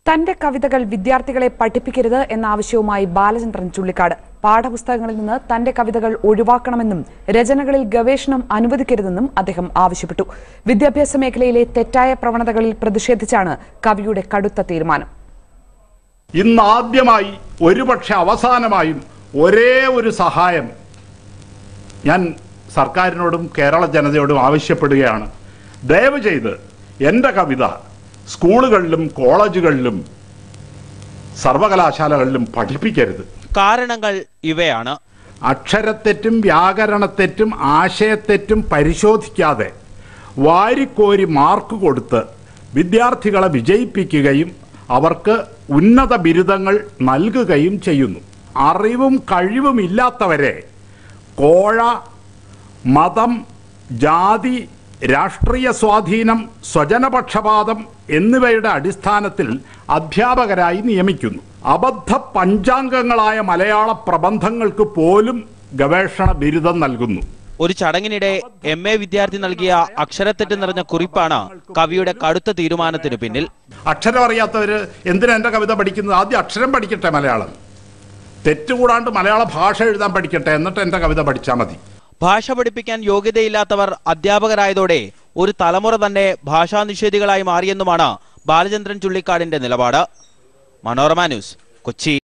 തന്റെ കവിതകൾ വിദ്യാർത്ഥികളെ പഠിപ്പിക്കരുത് എന്ന ആവശ്യവുമായി ബാലചന്ദ്രൻ ചുള്ളിക്കാട് പാഠപുസ്തകങ്ങളിൽ നിന്ന് തന്റെ കവിതകൾ ഒഴിവാക്കണമെന്നും രചനകളിൽ ഗവേഷണം അനുവദിക്കരുതെന്നും അദ്ദേഹം ആവശ്യപ്പെട്ടു വിദ്യാഭ്യാസ മേഖലയിലെ തെറ്റായ പ്രവണതകളിൽ പ്രതിഷേധിച്ചാണ് കവിയുടെ കടുത്ത തീരുമാനം ഇന്നാദ്യമായി ഒരുപക്ഷെ അവസാനമായും ഒരേ ഒരു സഹായം ഞാൻ സർക്കാരിനോടും കേരള ജനതയോടും ആവശ്യപ്പെടുകയാണ് ദയവ് ചെയ്ത് എൻ്റെ കവിത സ്കൂളുകളിലും കോളേജുകളിലും സർവകലാശാലകളിലും പഠിപ്പിക്കരുത് കാരണങ്ങൾ ഇവയാണ് അക്ഷരത്തെറ്റും വ്യാകരണത്തെറ്റും ആശയത്തെറ്റും പരിശോധിക്കാതെ വാരിക്കോരി മാർക്ക് കൊടുത്ത് വിദ്യാർത്ഥികളെ വിജയിപ്പിക്കുകയും അവർക്ക് ഉന്നത ബിരുദങ്ങൾ നൽകുകയും ചെയ്യുന്നു അറിവും കഴിവും ഇല്ലാത്തവരെ കോഴ മതം ജാതി രാഷ്ട്രീയ സ്വാധീനം സ്വജനപക്ഷപാതം എന്നിവയുടെ അടിസ്ഥാനത്തിൽ അധ്യാപകരായി നിയമിക്കുന്നു അബദ്ധ പഞ്ചാംഗങ്ങളായ മലയാള പ്രബന്ധങ്ങൾക്ക് പോലും ഗവേഷണ ബിരുദം നൽകുന്നു ഒരു ചടങ്ങിനിടെ എം എ വിദ്യാർത്ഥി നൽകിയ അക്ഷരത്തെറ്റ് നിറഞ്ഞ കുറിപ്പാണ് കവിയുടെ കടുത്ത തീരുമാനത്തിന് പിന്നിൽ അക്ഷരം അറിയാത്തവര് എന്തിനാ എൻ്റെ കവിത പഠിക്കുന്നത് ആദ്യം അക്ഷരം പഠിക്കട്ടെ മലയാളം തെറ്റുകൂടാണ്ട് മലയാള ഭാഷ എഴുതാൻ പഠിക്കട്ടെ എന്നിട്ട് എൻ്റെ കവിത പഠിച്ചാൽ മതി ഭാഷ പഠിപ്പിക്കാൻ യോഗ്യതയില്ലാത്തവർ അധ്യാപകരായതോടെ ഒരു തലമുറ തന്നെ ഭാഷാ നിഷേധികളായി മാറിയെന്നുമാണ് ബാലചന്ദ്രൻ ചുള്ളിക്കാടിന്റെ നിലപാട് മനോരമ ന്യൂസ് കൊച്ചി